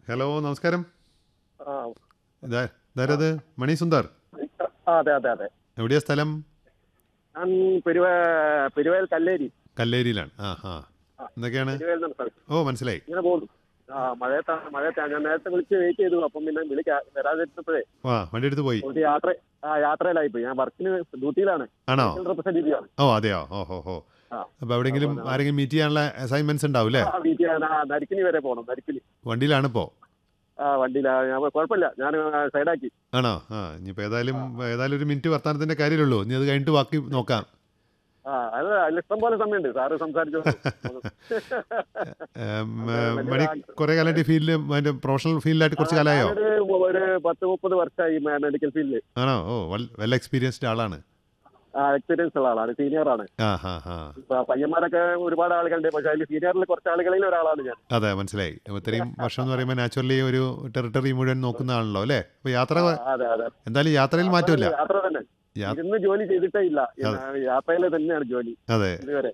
Hello നമസ്കാരം ആ ഇതാ ഇതാരത് മണി സുന്ദർ ആ, അതെ അതെ അതെ എവിടെയാ സ്ഥലം ഞാൻ പെരുവ പെരുവേൽ കല്ലേരി കല്ലേരിയിലാണ് ആ ആ എന്തൊക്കെയാണ് പെരുവേൽ എന്നാണ് സ്ഥലം ഓ മനസ്സിലായി ഇങ്ങനെ പോകുന്നു ആ മഴയത്താണ് മഴയത്താണ് ഞാൻ നേരത്തെ വിളിച്ച് വെയിറ്റ് ചെയ്തു അപ്പം പിന്നെ വിളിക്കാ വരാതിരുന്നപ്പോഴേ ആ വണ്ടി എടുത്ത് പോയി ഒരു യാത്ര ആ യാത്രയിലായി പോയി ഞാൻ വർക്കിന് ഡ്യൂട്ടിയിലാണ് ആണോ റെപ്രസെന്റേറ്റീവ് ആണ് ഓ അതെയോ ഓ ഹോ ഹോ ആ. അപ്പോൾ എവിടെയെങ്കിലും ആരെങ്കിലും മീറ്റ് ചെയ്യാനുള്ള അസൈൻമെന്റ്സ് ഉണ്ടാവും അല്ലേ ആ വീട്ടിൽ നരിക്കിനി വരെ പോകണം നരിക്കിനി വണ്ടിയിലാണ് ഇപ്പോൾ ആ വണ്ടിയിലാ ഞാൻ കുഴപ്പമില്ല ഞാൻ സൈഡാക്കി ആണോ ആ ഇനിയിപ്പോൾ ഏതായാലും ഏതായാലും ഒരു മിനിറ്റ് വർത്താനത്തിൻ്റെ കാര്യമുള്ളൂ ഇനി അത് കഴിഞ്ഞിട്ട് ബാക്കി നോക്കാം ആ അത് അതിൽ ഇഷ്ടം പോലെ സമയമുണ്ട് സാറ് സംസാരിച്ചു ഏം, ഏ, മണി കുറേ കാലമായിട്ട് ഈ ഫീൽഡിൽ അതിൻ്റെ പ്രൊഫഷണൽ ഫീൽഡിലായിട്ട് കുറച്ച് കാലമായോ ഞാനൊരു ഒരു പത്ത് മുപ്പത് വർഷമായി മെഡിക്കൽ ഫീൽഡിൽ ആണോ ഓ വെൽ എക്സ്പീരിയൻസ്ഡ് ആളാണ് എക്സ്പീരിയൻസ് ഉള്ള ആളാണ് സീനിയർ ആണ് ആ ഹാ ഹാ ഇപ്പൊ പയ്യന്മാരൊക്കെ ഒരുപാട് ആളുകളുണ്ട് പക്ഷെ അതിൽ സീനിയറിൽ കുറച്ച് ആളുകളിൽ ഒരാളാണ് ഞാൻ അതെ മനസ്സിലായി അപ്പോൾ ഇത്രയും വർഷം എന്ന് പറയുമ്പോൾ നാച്ചുറലി ഒരു ടെറിട്ടറി മുഴുവൻ നോക്കുന്ന ആണല്ലോ അല്ലേ അപ്പോൾ യാത്ര ആ, അതെ അതെ എന്തായാലും യാത്രയിൽ മാറ്റമില്ല യാത്ര തന്നെ യാ- ഇരുന്ന് ജോലി ചെയ്തിട്ടേ ഇല്ല യാത്രയിൽ തന്നെയാണ് ജോലി അതെ ഇതുവരെ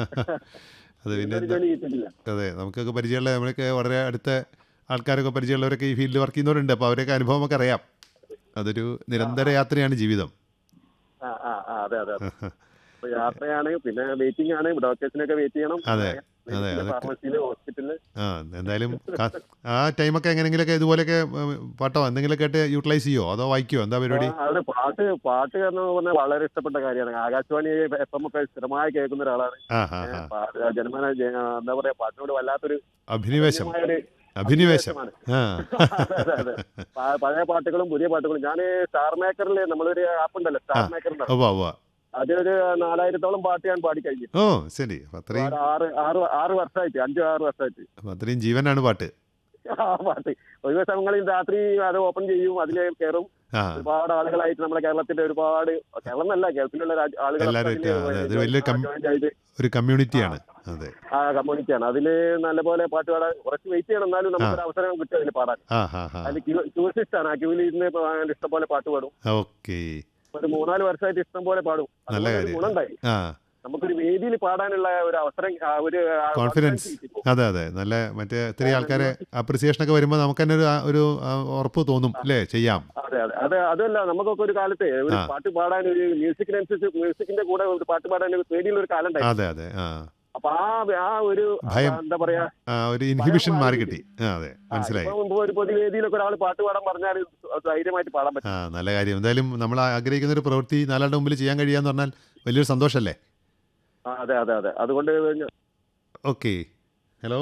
അത് പിന്നെ ഒരു എന്താ ജോലി ചെയ്തിട്ടില്ല അതെ നമുക്കൊക്കെ പരിചയമുള്ള നമ്മളൊക്കെ വളരെ അടുത്ത ആൾക്കാരൊക്കെ പരിചയമുള്ളവരൊക്കെ ഈ ഫീൽഡിൽ വർക്ക് ചെയ്യുന്നവരുണ്ട് അപ്പോൾ അവരൊക്കെ അനുഭവമൊക്കെ അറിയാം അതൊരു നിരന്തര യാത്രയാണ് ജീവിതം ആ ആ ആ അതെ അതെ അതെ. അപ്പൊ യാത്രയാണ് പിന്നെ വെയിറ്റിംഗ് ആണ് ഡോക്ടേഴ്സിനൊക്കെ വെയിറ്റ് ചെയ്യണം അതെ, അതെ, അതൊക്കെ- ഫാർമസിയില് ഹോസ്പിറ്റലില് ആ എന്തായാലും കാ- ആ ടൈമൊക്കെ എങ്ങനെയെങ്കിലുമൊക്കെ ഇതുപോലെയൊക്കെ ഉം, പാട്ടോ എന്തെങ്കിലുമൊക്കെ ആയിട്ട് യൂട്ടിലൈസ് ചെയ്യോ അതോ വായിക്കുമോ എന്താ പരിപാടി അത് പാട്ട് പാട്ട് എന്ന് പറഞ്ഞാൽ വളരെ ഇഷ്ടപ്പെട്ട കാര്യമാണ് ആകാശവാണി എഫ് എം ഒക്കെ സ്ഥിരമായി കേൾക്കുന്ന ഒരാളാണ് ആ ഹാ ഹാ പാ- ജനമന ജ- എന്താ പറയാ പാട്ടിനോട് വല്ലാത്തൊരു അഭിനിവേശം ഭയങ്കരമായൊരു അഭിനിവേശം അഭിനിവേശമാണ്. ആ അതെ, അതെ, അതെ. പ- പഴയ പാട്ടുകളും പുതിയ പാട്ടുകളും ഞാൻ സ്റ്റാർ മേക്കറിൽ നമ്മളൊരു ആപ്പ് ഉണ്ടല്ലോ സ്റ്റാർ മേക്കർ ഉണ്ടല്ലോ ഉവ്വ ഉവ്വ അതിലൊരു നാലായിരത്തോളം പാട്ട് ഞാൻ പാടി കഴിഞ്ഞു ഓ ശരി അപ്പം അത്രയും ഒരു ആറ് ആറ് ആറ് വർഷമായിട്ട് അഞ്ച് ആറ് വർഷമായിട്ട് അപ്പം അത്രയും ജീവനാണ് പാട്ട് ആ പാട്ട് ഒരു സമയങ്ങളിൽ രാത്രി അത് ഓപ്പൺ ചെയ്യും അതിൽ കയറും ആ ഒരുപാട് ആളുകളായിട്ട് നമ്മുടെ കേരളത്തിന്റെ ഒരുപാട് കേരളം എന്നല്ല ഗൾഫിലുള്ള രാജ്യ- ആളുകളൊക്കെ എല്ലാവരുമായിട്ട് അതില് അതെ, അതൊരു വലിയ കം- join ചെയ്ത് ഒരു കമ്മ്യൂണിറ്റിയാണ് അതെ ആ കമ്മ്യൂണിറ്റിയാണ് അതില് നല്ലപോലെ പാട്ട് പാടാൻ കുറച്ച് വെയിറ്റ് ചെയ്യണം എന്നാലും നമുക്കൊരു അവസരം കിട്ടും അതിൽ പാടാൻ ആ ഹാ ഹാ അതിൽ ക്യൂസിസ്റ്റ് ആണ് ആ ക്യൂവിൽ ഇരുന്ന് പാടാൻ ഇഷ്ടംപോലെ പാട്ട് പാടും ഓക്കെ ഒരു മൂന്നാല് വർഷമായിട്ട് ഇഷ്ടം പോലെ പാടും നല്ല അതുകൊണ്ട് ഒരു കാര്യം. ഗുണമുണ്ടായി ആ നമുക്കൊരു വേദിയിൽ പാടാനുള്ള ഒരു അവസരം ആ, ഒരു ആ, കോൺഫിഡൻസ് confidence കിട്ടി. അതെ അതെ നല്ല മറ്റേ ഇത്തിരി ആൾക്കാരെ അപ്രിസിയേഷൻ ഒക്കെ വരുമ്പോൾ നമുക്ക് തന്നെ ഒരു ആ- ഒരു ആ, ഉറപ്പ് തോന്നും അല്ലേ ചെയ്യാം അതെ അതെ അതെ അതല്ല നമുക്കൊക്കെ ഒരു കാലത്ത് ഒരു ആ. പാട്ട് പാടാൻ ഒരു മ്യൂസിക്കിനനുസരിച്ച് മ്യൂസിക്കിന്റെ കൂടെ ഒരു പാട്ട് പാടാൻ ഒരു പേടിയുള്ള ഒരു കാലം ഉണ്ടായി അതെ അതെ ആ അപ്പൊ ആ ആ ഒരു ഭയം. എന്താ പറയാ ആ, ഒരു ഇൻഹിബിഷൻ ഭയം മാറി മാറി കിട്ടി ആ അതെ ആ, മനസ്സിലായി ഇപ്പൊ മുമ്പ് ഒരു പൊതുവേദിയിലൊക്കെ ഒരാൾ പാട്ട് പാടാൻ പറഞ്ഞാൽ ധൈര്യമായിട്ട് പാടാൻ പറ്റും ആ നല്ല കാര്യം എന്തായാലും നമ്മൾ ആഗ്രഹിക്കുന്ന ഒരു പ്രവൃത്തി നാലാളുടെ മുമ്പിൽ ചെയ്യാൻ കഴിയാന്ന് പറഞ്ഞാൽ വലിയൊരു സന്തോഷമല്ലേ ആ, അതെ അതെ അതെ അതുകൊണ്ട് ഞാൻ- ഓക്കെ ഹലോ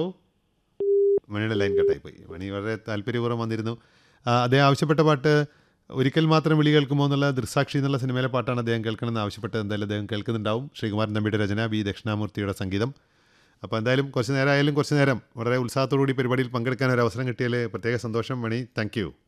മണിയുടെ ലൈൻ കട്ടായി പോയി മണി വളരെ താല്പര്യപൂർവ്വം വന്നിരുന്നു ആ, അദ്ദേഹം ആവശ്യപ്പെട്ട പാട്ട് ഒരിക്കൽ മാത്രം വിളി കേൾക്കുമോ എന്നുള്ള ദൃസാക്ഷി എന്നുള്ള സിനിമയിലെ പാട്ടാണ് അദ്ദേഹം കേൾക്കണമെന്ന് ആവശ്യപ്പെട്ട് എന്തായാലും അദ്ദേഹം കേൾക്കുന്നുണ്ടാവും ശ്രീകുമാരൻ നമ്പിയുടെ രചന ബി ദക്ഷിണാമൂർത്തിയുടെ സംഗീതം അപ്പോൾ എന്തായാലും കുറച്ച് നേരം ആയാലും കുറച്ച് നേരം വളരെ ഉത്സാഹത്തോടുകൂടി പരിപാടിയിൽ പങ്കെടുക്കാൻ ഒരു അവസരം കിട്ടിയാൽ പ്രത്യേക സന്തോഷം മണി താങ്ക് യു